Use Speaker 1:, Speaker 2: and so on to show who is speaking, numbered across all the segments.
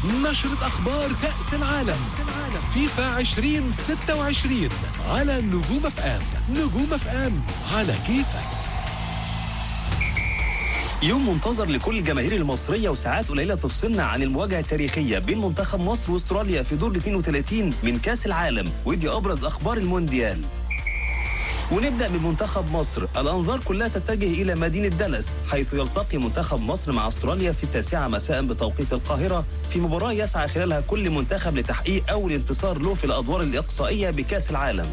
Speaker 1: نشرة أخبار كأس العالم فيفا 2026 على نجوم اف ام نجوم اف ام على كيفك
Speaker 2: يوم منتظر لكل الجماهير المصرية وساعات قليلة تفصلنا عن المواجهة التاريخية بين منتخب مصر واستراليا في دور ال 32 من كأس العالم ودي أبرز أخبار المونديال ونبدأ بمنتخب مصر الأنظار كلها تتجه إلى مدينة دالاس حيث يلتقي منتخب مصر مع أستراليا في التاسعة مساء بتوقيت القاهرة في مباراة يسعى خلالها كل منتخب لتحقيق أول انتصار له في الأدوار الإقصائية بكأس العالم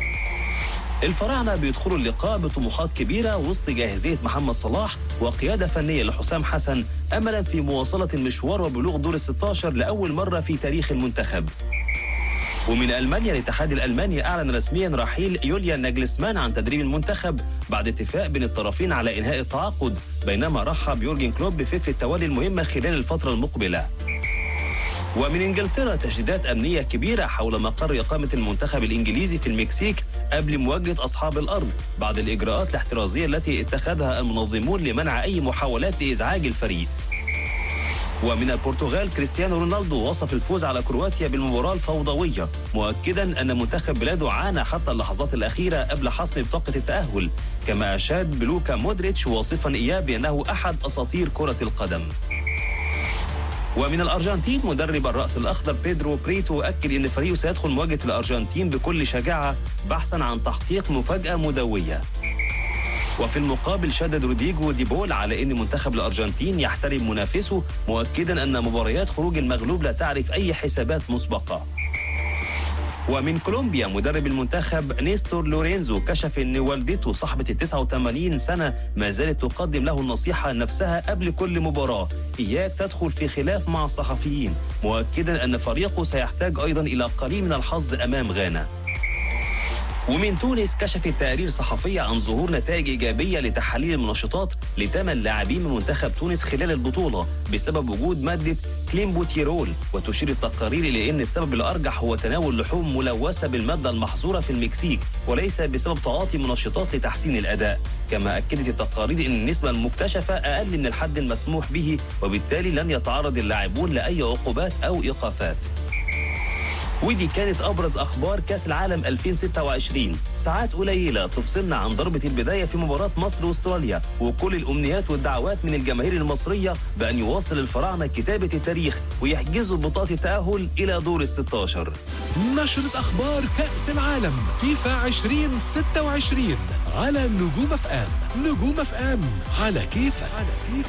Speaker 2: الفراعنة بيدخلوا اللقاء بطموحات كبيرة وسط جاهزية محمد صلاح وقيادة فنية لحسام حسن أملا في مواصلة المشوار وبلوغ دور ال 16 لأول مرة في تاريخ المنتخب ومن ألمانيا الاتحاد الألماني أعلن رسميا رحيل يوليا ناجلسمان عن تدريب المنتخب بعد اتفاق بين الطرفين على إنهاء التعاقد بينما رحب يورجن كلوب بفكرة تولي المهمة خلال الفترة المقبلة ومن انجلترا تشديدات امنيه كبيره حول مقر اقامه المنتخب الانجليزي في المكسيك قبل مواجهه اصحاب الارض بعد الاجراءات الاحترازيه التي اتخذها المنظمون لمنع اي محاولات لازعاج الفريق. ومن البرتغال كريستيانو رونالدو وصف الفوز على كرواتيا بالمباراه الفوضويه مؤكدا ان منتخب بلاده عانى حتى اللحظات الاخيره قبل حسم بطاقه التاهل كما اشاد بلوكا مودريتش واصفا اياه بانه احد اساطير كره القدم. ومن الارجنتين مدرب الراس الاخضر بيدرو بريتو اكد ان فريقه سيدخل مواجهه الارجنتين بكل شجاعه بحثا عن تحقيق مفاجاه مدويه وفي المقابل شدد روديجو ديبول على ان منتخب الارجنتين يحترم منافسه مؤكدا ان مباريات خروج المغلوب لا تعرف اي حسابات مسبقه ومن كولومبيا مدرب المنتخب نيستور لورينزو كشف ان والدته صاحبة ال 89 سنة ما زالت تقدم له النصيحة نفسها قبل كل مباراة إياك تدخل في خلاف مع الصحفيين مؤكدا أن فريقه سيحتاج أيضا إلى قليل من الحظ أمام غانا ومن تونس كشفت تقارير صحفية عن ظهور نتائج إيجابية لتحاليل المنشطات لثمان لاعبين من منتخب تونس خلال البطولة بسبب وجود مادة كليمبوتيرول وتشير التقارير إلى أن السبب الأرجح هو تناول لحوم ملوثة بالمادة المحظورة في المكسيك وليس بسبب تعاطي منشطات لتحسين الأداء كما أكدت التقارير أن النسبة المكتشفة أقل من الحد المسموح به وبالتالي لن يتعرض اللاعبون لأي عقوبات أو إيقافات ودي كانت ابرز اخبار كاس العالم 2026 ساعات قليله تفصلنا عن ضربه البدايه في مباراه مصر واستراليا وكل الامنيات والدعوات من الجماهير المصريه بان يواصل الفراعنه كتابه التاريخ ويحجزوا بطاقه التاهل الى دور ال 16
Speaker 1: نشرة أخبار كأس العالم فيفا 2026 على نجوم اف ام نجوم اف ام على كيفك على كيفك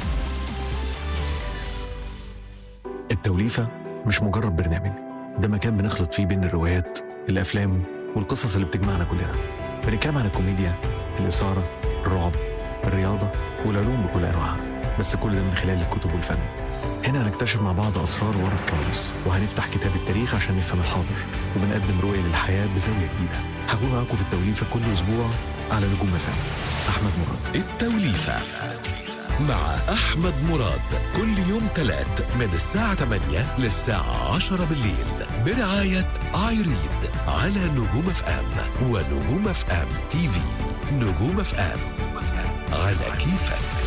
Speaker 3: التوليفة مش مجرد برنامج ده مكان بنخلط فيه بين الروايات الأفلام والقصص اللي بتجمعنا كلنا بنتكلم عن الكوميديا الإثارة الرعب الرياضة والعلوم بكل أنواعها بس كل ده من خلال الكتب والفن هنا هنكتشف مع بعض أسرار ورا الكواليس وهنفتح كتاب التاريخ عشان نفهم الحاضر وبنقدم رؤية للحياة بزاوية جديدة هكون معاكم في التوليفة كل أسبوع على نجوم فن أحمد مراد
Speaker 1: التوليفة مع أحمد مراد كل يوم تلات من الساعة 8 للساعة 10 بالليل برعاية ايريد على نجوم اف ام ونجوم اف ام تي في نجوم اف ام على كيفك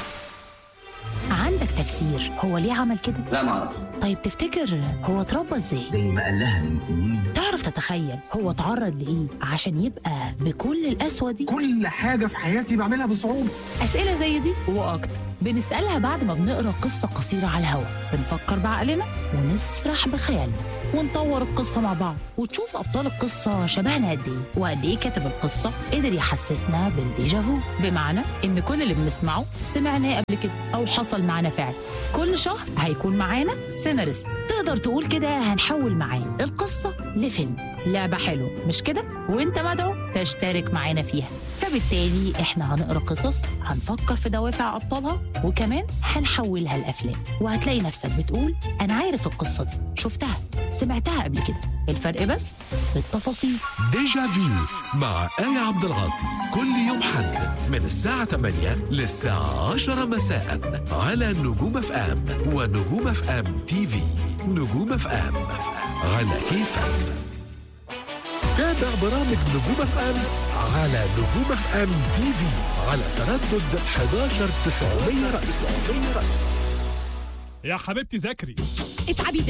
Speaker 4: عندك تفسير هو ليه عمل كده؟
Speaker 5: لا ما اعرف
Speaker 4: طيب تفتكر هو اتربى ازاي؟
Speaker 5: زي ما قال لها من سنين
Speaker 4: تعرف تتخيل هو اتعرض لايه عشان يبقى بكل القسوه دي؟
Speaker 6: كل حاجة في حياتي بعملها بصعوبة
Speaker 4: اسئله زي دي واكتر بنسالها بعد ما بنقرا قصه قصيره على الهوا بنفكر بعقلنا ونسرح بخيالنا ونطور القصه مع بعض وتشوف ابطال القصه شبهنا قد ايه وقد ايه كاتب القصه قدر يحسسنا بالديجافو بمعنى ان كل اللي بنسمعه سمعناه قبل كده او حصل معانا فعلا كل شهر هيكون معانا سيناريست تقدر تقول كده هنحول معاه القصه لفيلم لعبه حلوه مش كده وانت مدعو تشترك معانا فيها فبالتالي احنا هنقرا قصص هنفكر في دوافع ابطالها وكمان هنحولها لافلام وهتلاقي نفسك بتقول انا عارف القصه دي شفتها سمعتها قبل كده الفرق بس في التفاصيل
Speaker 1: ديجا فيو مع آية عبد العاطي كل يوم حد من الساعة 8 للساعة 10 مساء على نجوم اف ام ونجوم اف ام تي في نجوم اف ام على كيفك تابع برامج نجوم اف ام على نجوم اف ام تي في على تردد 11 900 رأس
Speaker 5: يا حبيبتي ذاكري
Speaker 7: اتعبي